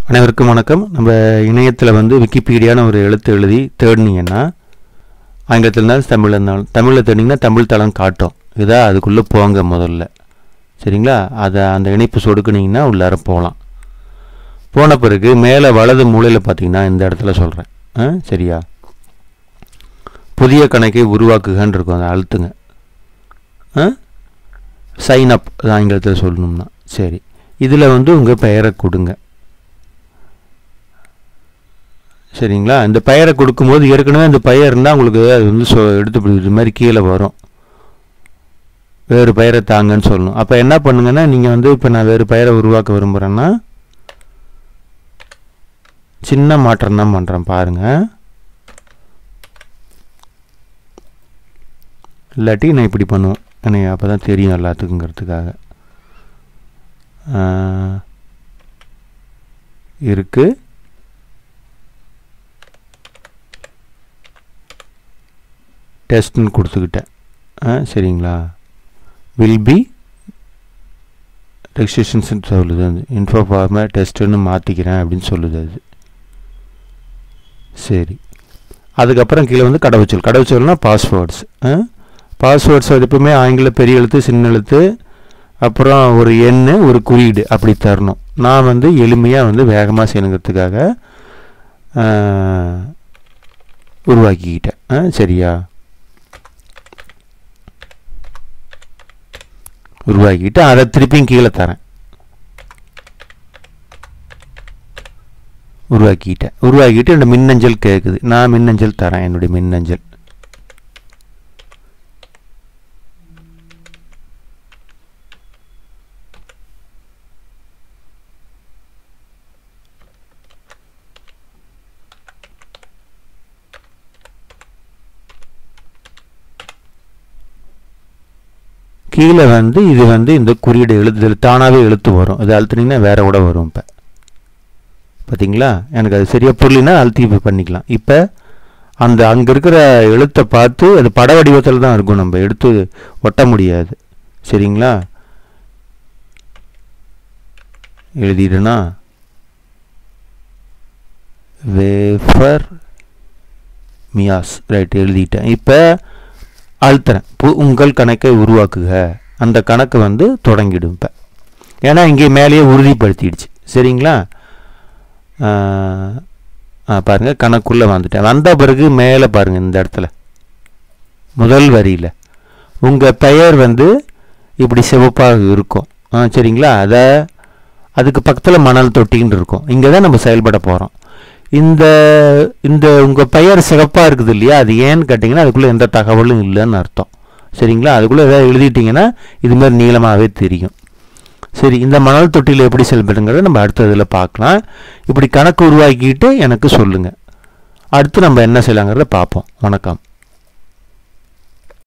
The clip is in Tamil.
அனைவருக்கும் வணக்கம் நம்ம இணையத்தில் வந்து விக்கிபீடியான்னு ஒரு எழுத்து எழுதி தேடினீங்கன்னா ஆங்கிலத்தில் இருந்தாலும் தமிழில் இருந்தாலும் தமிழில் தேடினீங்கன்னா தமிழ் தளம் காட்டும் இதாக அதுக்குள்ளே போங்க முதல்ல சரிங்களா அதை அந்த இணைப்பு சொடுக்குனீங்கன்னா உள்ளார போகலாம் போன பிறகு மேலே வலது மூலையில் பார்த்தீங்கன்னா இந்த இடத்துல சொல்கிறேன் ஆ சரியா புதிய கணக்கை உருவாக்குகன்னு இருக்கும் அதை அழுத்துங்க ஆ சைன் அப் ஆங்கிலத்தில் சொல்லணும்னா சரி இதில் வந்து உங்கள் பெயரை கொடுங்க சரிங்களா இந்த பெயரை கொடுக்கும்போது ஏற்கனவே அந்த பெயர் இருந்தால் உங்களுக்கு அது வந்து சொ எடுத்து இப்படி இது மாதிரி கீழே வரும் வேறு பெயரை தாங்கன்னு சொல்லணும் அப்போ என்ன பண்ணுங்கன்னா நீங்கள் வந்து இப்போ நான் வேறு பெயரை உருவாக்க விரும்புகிறேன்னா சின்ன மாற்றம் தான் பண்ணுறேன் பாருங்கள் இல்லாட்டி நான் இப்படி பண்ணுவேன் எனக்கு அப்போ தான் தெரியும் எல்லாத்துக்குங்கிறதுக்காக இருக்கு டெஸ்ட்னு கொடுத்துக்கிட்டேன் ஆ சரிங்களா வில் பி ரெஜிஸ்ட்ரேஷன்ஸ் சொல்லுது அது இன்ஃபோ ஃபார்மை டெஸ்ட்டுன்னு மாற்றிக்கிறேன் அப்படின்னு சொல்லுது அது சரி அதுக்கப்புறம் கீழே வந்து கடவுச்சொல் கடவுச்சொல்னா பாஸ்வேர்ட்ஸ் பாஸ்வேர்ட்ஸ் எப்பவுமே ஆங்கில பெரிய எழுத்து சின்ன எழுத்து அப்புறம் ஒரு எண் ஒரு குறியீடு அப்படி தரணும் நான் வந்து எளிமையாக வந்து வேகமாக செய்யணுங்கிறதுக்காக உருவாக்கிக்கிட்டேன் சரியா உருவாக்கிட்டு அதை திருப்பியும் கீழே தரேன் உருவாக்கிட்டேன் உருவாக்கிட்டு என்னோட மின்னஞ்சல் கேட்குது நான் மின்னஞ்சல் தரேன் என்னுடைய மின்னஞ்சல் கீழே வந்து இது வந்து இந்த குறியீடு எழுத்துதல் தானாகவே எழுத்து வரும் இது அழுத்துனீங்கன்னா வேற கூட வரும் இப்போ பார்த்தீங்களா எனக்கு அது சரியாக புரியலனா அழுத்தி இப்போ பண்ணிக்கலாம் இப்போ அந்த அங்கே இருக்கிற எழுத்தை பார்த்து அது பட வடிவத்தில் தான் இருக்கும் நம்ம எடுத்து ஒட்ட முடியாது சரிங்களா எழுதிடுனா வேஃபர் மியாஸ் ரைட் எழுதிட்டேன் இப்போ அழுத்துறேன் பு உங்கள் கணக்கை உருவாக்குக அந்த கணக்கு வந்து தொடங்கிடும் இப்போ ஏன்னா இங்கே மேலேயே உறுதிப்படுத்திடுச்சு சரிங்களா பாருங்கள் கணக்குள்ளே வந்துட்டேன் வந்த பிறகு மேலே பாருங்கள் இந்த இடத்துல முதல் வரியில் உங்கள் பெயர் வந்து இப்படி சிவப்பாக இருக்கும் சரிங்களா அதை அதுக்கு பக்கத்தில் மணல் தொட்டின்னு இருக்கும் இங்கே தான் நம்ம செயல்பட போகிறோம் இந்த இந்த உங்கள் பெயர் சிறப்பாக இருக்குது இல்லையா அது ஏன்னு கேட்டிங்கன்னா அதுக்குள்ளே எந்த தகவலும் இல்லைன்னு அர்த்தம் சரிங்களா அதுக்குள்ளே எதாவது எழுதிட்டிங்கன்னா இதுமாதிரி நீளமாகவே தெரியும் சரி இந்த மணல் தொட்டியில் எப்படி செயல்படுங்கிறத நம்ம அடுத்த இதில் பார்க்கலாம் இப்படி கணக்கு உருவாக்கிட்டு எனக்கு சொல்லுங்கள் அடுத்து நம்ம என்ன செய்யலாங்கிறத பார்ப்போம் வணக்கம்